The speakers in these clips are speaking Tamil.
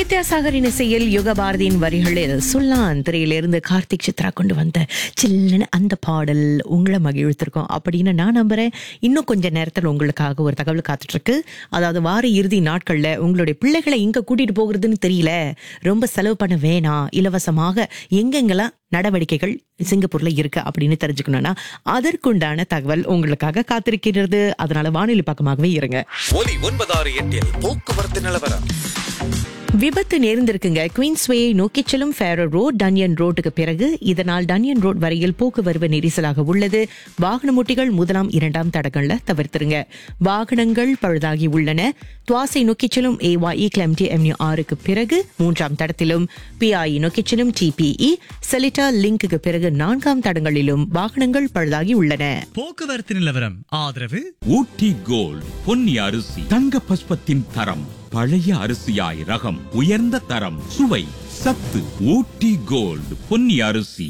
வித்யாசாகரின் இசையில் யுக பாரதியின் வரிகளில் சுல்லான் திரையிலிருந்து கார்த்திக் சித்ரா கொண்டு வந்த சில்லுன்னு அந்த பாடல் உங்களை மகிழ்த்திருக்கோம் அப்படின்னு நான் நம்புறேன் இன்னும் கொஞ்ச நேரத்தில் உங்களுக்காக ஒரு தகவல் காத்துட்டு இருக்கு அதாவது வார இறுதி நாட்கள்ல உங்களுடைய பிள்ளைகளை எங்க கூட்டிட்டு போகிறதுன்னு தெரியல ரொம்ப செலவு பண்ண வேணாம் இலவசமாக எங்கெங்கெல்லாம் நடவடிக்கைகள் சிங்கப்பூர்ல இருக்கு அப்படின்னு தெரிஞ்சுக்கணும்னா அதற்குண்டான தகவல் உங்களுக்காக காத்திருக்கிறது அதனால வானொலி பக்கமாகவே இருங்க ஒலி ஒன்பதாறு எட்டில் போக்குவரத்து நிலவரம் விபத்து நேர்ந்திருக்குங்க குயின்ஸ்வே நோக்கிச் செல்லும் ஃபேரோ ரோட் டன்யன் ரோட்டுக்கு பிறகு இதனால் டன்யன் ரோட் வரையில் போக்குவரவு நெரிசலாக உள்ளது வாகனமூட்டிகள் முதலாம் இரண்டாம் தடங்கள்ல தவிர்த்துருங்க வாகனங்கள் பழுதாகி உள்ளன துவாசை நோக்கிச் செல்லும் ஏவாஇ கிளம்டி எம்யூ ஆறுக்கு பிறகு மூன்றாம் தடத்திலும் பிஐ நோக்கிச் செல்லும் டிபிஇ செலிட்டா லிங்குக்கு பிறகு நான்காம் தடங்களிலும் வாகனங்கள் பழுதாகி உள்ளன போக்குவரத்து நிலவரம் ஆதரவு ஊட்டி கோல்ட் பொன்னி அரிசி தங்க பஸ்பத்தின் தரம் பழைய அரிசியாய் ரகம் உயர்ந்த தரம் சுவை சத்து ஊட்டி கோல்ட் பொன்னி அரிசி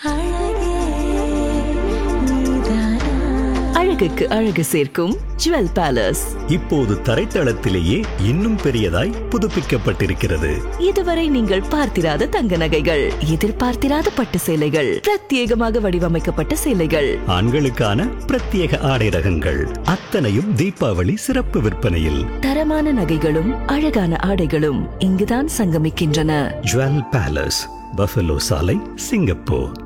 அழகுக்கு அழகு சேர்க்கும் ஜுவல் பேலஸ் இப்போது தரைத்தளத்திலேயே இன்னும் பெரியதாய் புதுப்பிக்கப்பட்டிருக்கிறது இதுவரை நீங்கள் பார்த்திராத தங்க நகைகள் எதிர்பார்த்திராத பட்டு சேலைகள் பிரத்யேகமாக வடிவமைக்கப்பட்ட சேலைகள் ஆண்களுக்கான பிரத்யேக ஆடை ரகங்கள் அத்தனையும் தீபாவளி சிறப்பு விற்பனையில் தரமான நகைகளும் அழகான ஆடைகளும் இங்குதான் சங்கமிக்கின்றன ஜுவல் பேலஸ் பஃபலோ சாலை சிங்கப்பூர்